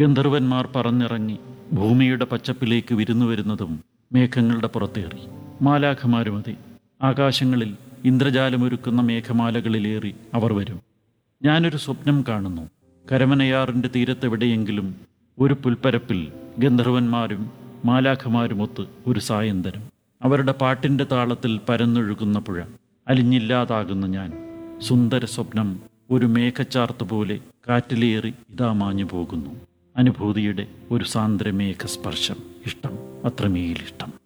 ഗന്ധർവന്മാർ പറന്നിറങ്ങി ഭൂമിയുടെ പച്ചപ്പിലേക്ക് വിരുന്നു വരുന്നതും മേഘങ്ങളുടെ പുറത്തേറി മാലാഖമാരുമതി ആകാശങ്ങളിൽ ഇന്ദ്രജാലമൊരുക്കുന്ന മേഘമാലകളിലേറി അവർ വരും ഞാനൊരു സ്വപ്നം കാണുന്നു കരമനയാറിൻ്റെ തീരത്തെവിടെയെങ്കിലും ഒരു പുൽപ്പരപ്പിൽ ഗന്ധർവന്മാരും മാലാഖമാരുമൊത്ത് ഒരു സായന്തരം അവരുടെ പാട്ടിൻ്റെ താളത്തിൽ പരന്നൊഴുകുന്ന പുഴ അലിഞ്ഞില്ലാതാകുന്ന ഞാൻ സുന്ദര സ്വപ്നം ഒരു മേഘച്ചാർത്ത് പോലെ കാറ്റിലേറി ഇതാ മാഞ്ഞു പോകുന്നു അനുഭൂതിയുടെ ഒരു സാന്ദ്ര മേഘസ്പർശം ഇഷ്ടം അത്രമേലിഷ്ടം